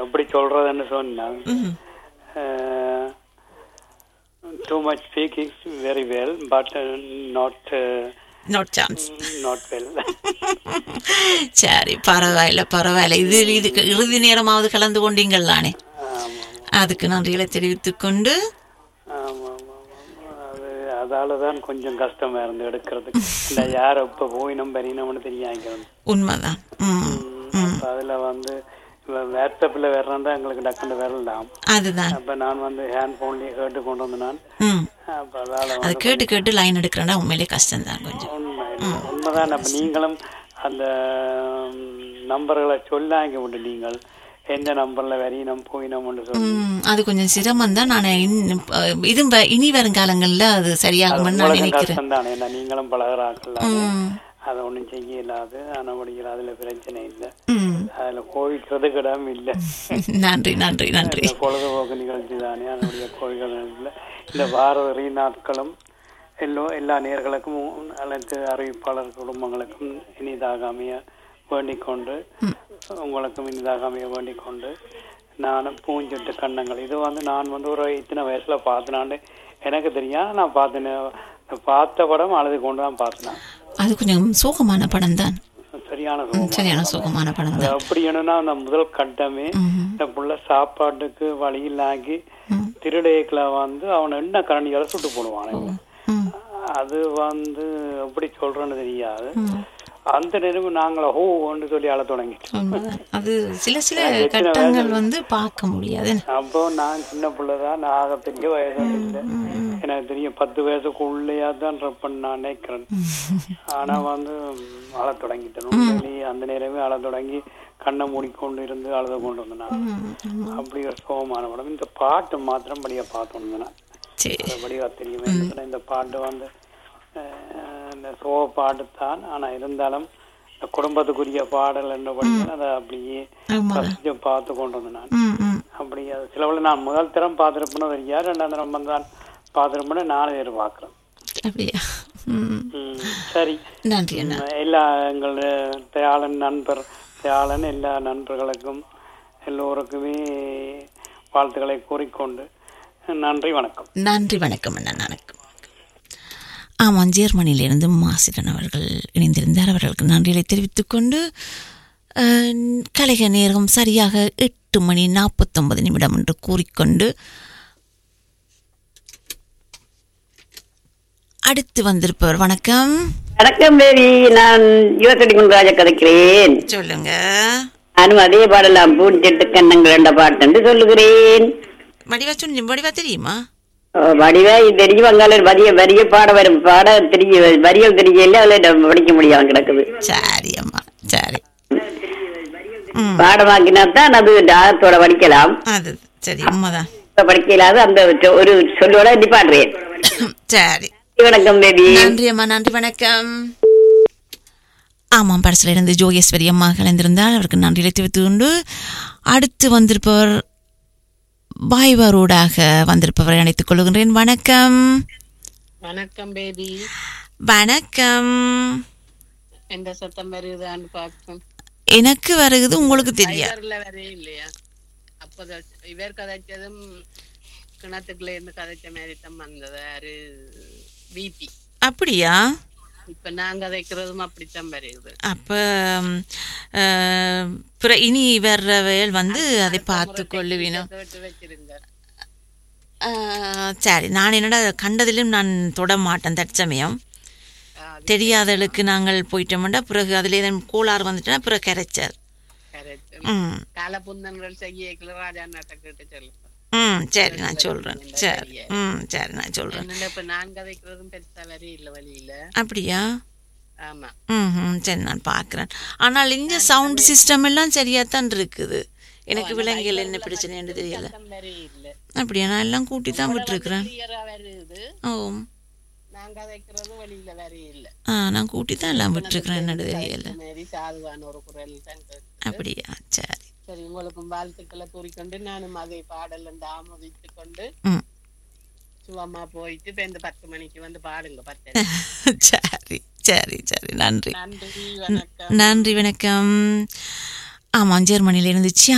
எப்படி சொல்றதுன்னு சொன்னால் ம் too much speak is very well but not not chance not well சரி பரவாயில்ல பரவாயில்ல இது இதுக்கு இறுதி நேரமாவது கலந்து கொண்டீங்கள் தானே அதுக்கு நன்றிகளை தெரிவித்துக் கொண்டு ஆமா ஆமா ஆமா அது அதால தான் கொஞ்சம் கஷ்டமா இருந்து எடுக்கிறதுக்கு இந்த யார் எப்ப போயினோம் பெரியனோம்னு தெரியாங்க உண்மைதான் ம் அப்ப அதுல வந்து வாட்ஸ்அப்ல வர்றதா எங்களுக்கு டக்குன்னு வரலாம் அதுதான் அப்ப நான் வந்து ஹேண்ட் போன்லயே கேட்டு கொண்டு வந்து நான் ம் அப்ப அதால அது வந்து கேட்டு கேட்டு லைன் எடுக்கிறேன்னா உண்மையிலே கஷ்டம்தான் கொஞ்சம் உண்மை இல்லை. உண்மைதான் அப்ப நீங்களும் அந்த நம்பர்களை சொல்லாங்க உண்டு நீங்கள் எந்த நம்பர்ல வரையினம் போயினோம்னு சொல்லி ம், அது கொஞ்சம் சிரமம் தான் நான் இன்னும், அஹ், இது வ- இனி வருங்காலங்கள்ல அது சரியாகும்னு நான் உங்களுக்கு நினைக்கிறேன் கஷ்டம் தானே ஏன்னா நீங்களும் பழகிறாக்கல ம், அதை ஒண்ணும் செய்ய இல்லாது ஆனபடியில் அதுல பிரச்சனை இல்லை ம். அதுல கோவிக்கிறதுக்கு இடம் இல்லை நன்றி நன்றி நன்றி இந்த பொழுதுபோக்கு நிகழ்ச்சி தானே அதனுடைய கோவில்கள் இல்லை இந்த பாரதி நாட்களும் எல்லோ எல்லா நேர்களுக்கும் அனைத்து அறிவிப்பாளர் குடும்பங்களுக்கும் இனிதாக அமைய வேண்டிக் கொண்டு உங்களுக்கும் இனிதாக அமைய வேண்டிக் கொண்டு நானும் பூஞ்சொட்டு கண்ணங்கள் இது வந்து நான் வந்து ஒரு இத்தனை வயசுல பார்த்தனாண்டு எனக்கு தெரியும் நான் பார்த்தேன் பார்த்த படம் அழுது கொண்டு தான் பார்த்தேன் அது கொஞ்சம் சோகமான படம் தான் சரியான ம், சுகம் சரியான சோகமான படம் அது தான் அப்படி என்னன்னா அந்த முதல் கட்டமே ம், இந்த புள்ள சாப்பாட்டுக்கு வழியில்லாக்கி திருடேக்கில் வந்து அவனை என்ன கரண்டியால சுட்டு போடுவான் ம், அது வந்து எப்படி சொல்றேன்னு தெரியாது ம். அந்த நேரம் நாங்கள ஹோன்னு சொல்லி அழ தொடங்கிட்டோம் உண்மைதான். அது சில சில கட்டங்கள் வந்து பார்க்க முடியாது அப்போ நான் சின்ன பிள்ளைதான் நான் ஆக பெரிய வயசு இல்லை எனக்கு தெரியும் பத்து வயசுக்குள்ளேயா தான் ரப்பன் நான் நினைக்கிறேன் ஆனா வந்து அழ தொடங்கிட்டேன் உண்மையிலேயே அந்த நேரமே அழ தொடங்கி கண்ணை மூடிக்கொண்டு இருந்து அழுத கொண்டு வந்தேன் நான் ம், அப்படி ஒரு சோகமான படம் இந்த பாட்டு மாத்திரம் படியா பார்த்தோம் நான் சரி படிவா தெரியுமே இந்த பாட்டு வந்து அஹ், இந்த சோக பாட்டு தான் ஆனா இருந்தாலும் இந்த குடும்பத்துக்குரிய பாடல் என்ன படிக்கிறேன் அதை அப்படியே ஆமா ரசிச்சு பார்த்து கொண்டு வந்தேன் நான் ம் ம் அப்படி அது சிலவில் நான் முதல் தரம் பார்த்துருப்பேன்னு தெரியா ரெண்டாம் தரம் வந்து தான் பார்த்துருப்பேன்னு நாலு பேர் பார்க்குறேன் அப்படியா ம் சரி நன்றி அண்ணா உம், எல்லா எங்கள் தயாளன் நண்பர் தயாளன் எல்லா நண்பர்களுக்கும் எல்லோருக்குமே வாழ்த்துக்களை கூறிக்கொண்டு நன்றி வணக்கம் நன்றி வணக்கம் அண்ணா வணக்கம் ஆமாம் ஜெர்மனியிலிருந்து மாசிடன் அவர்கள் இணைந்திருந்தார் அவர்களுக்கு நன்றிகளை தெரிவித்துக் கொண்டு அஹ், கலைக நேரம் சரியாக எட்டு மணி நாற்பத்தொன்பது நிமிடம் என்று கூறிக்கொண்டு அடுத்து வந்திருப்பவர் வணக்கம் வணக்கம் பேபி நான் யுவசடி குண்டராஜ கதைக்கிறேன் சொல்லுங்க நானும் அதே பாடலாம் பூஞ்செட்டு கண்ணங்கள் என்ற பாட்டு என்று சொல்லுகிறேன் வடிவா சொல்லி வடிவா தெரியுமா ஓ, வடிவா தெரியும் அங்கால வரிய வரிய பாட வரும் பாட தெரிய வரியல் தெரியல அதுல நம்ம படிக்க முடியாம கிடக்குது சரி அம்மா சரி ம் பாடமாக்கினா தான் அது ராகத்தோட படிக்கலாம் அது சரி உண்மைதான் இப்ப படிக்க இல்லாத அந்த சொ- ஒரு சொல்லோட நிப்பாடுறேன் சரி வணக்கம் பேபி நன்றி அம்மா நன்றி வணக்கம் ஆமாம் படத்தில் இருந்து ஜோகேஸ்வரி அம்மா கலந்திருந்தால் அவருக்கு நன்றியை தெரிவித்து கொண்டு அடுத்து வந்திருப்பவர் வாய்வாரோடாக வந்திருப்பவரை அழைத்துக் கொள்கின்றேன் வணக்கம் வணக்கம் பேபி வணக்கம் எந்த சத்தம் வருதான்னு பார்ப்போம் எனக்கு வருகுது உங்களுக்கு தெரியாது டைகர்ல வரே இல்லையா அப்போதான் இவர் கதைச்சதும் கிணத்துக்குள்ள இருந்து கதைச்ச மாதிரி தான் வந்தது யாரு பிபி அப்படியா இப்ப நான் கதைக்கிறதும் அப்படித்தான் வருது அப்ப ம், அஹ், பிற- இனி வர்றவையல் வந்து அதை பார்த்து கொள்ளுவினோம் கேட்டு வச்சிருங்க ஆஹ், சரி நான் என்னடா கண்டதிலும் நான் தொட மாட்டேன் தற்சமயம் அது தெரியாதளுக்கு நாங்கள் போயிட்டோம்னா பிறகு அதில் ஏதாவது கோளாறு வந்துட்டுனா பிறகு கரைச்சார் correct. ம் காலப்புந்தன்கள் செய்ய ராஜா நாட்டை கேட்டு சொல்லுங்க ம் சரி நான் சொல்கிறேன் சரி ம் சரி நான் சொல்கிறேன் என்னடா இப்ப நான் கதைக்கிறதும் பெருசா வரே இல்ல வழியில அப்படியா ஆமா ம் ம் சரி நான் பார்க்குறேன் ஆனால் இந்த சவுண்ட் சிஸ்டம் எல்லாம் சரியாக தான் இருக்குது எனக்கு விலங்கியல் என்ன பிரச்சனைன்னு தெரியல சத்தம் வரே இல்ல அப்படியா நான் எல்லாம் கூட்டி தான் விட்டுருக்குறேன் கிளியரா வருது ஓ நான் கதைக்கிறது வழியில வரே இல்ல ஆ நான் கூட்டி தான் எல்லாம் விட்டுருக்குறேன் என்னன்னு தெரியல மாதிரி சாதுவான ஒரு குரல் தான் கேட்டு. அப்படியா சரி சரி உங்களுக்கும் வாழ்த்துக்களை கூறிக்கொண்டு நானும் அதை பாடல் என்று ஆமோதித்துக் கொண்டு ம் சுகமா போயிட்டு இப்ப இந்த பத்து மணிக்கு வந்து பாடுங்க பத்து சரி சரி சரி நன்றி நன்றி வணக்கம் நன்றி வணக்கம் ஆமாம் ஜெர்மனியில இருந்துச்சு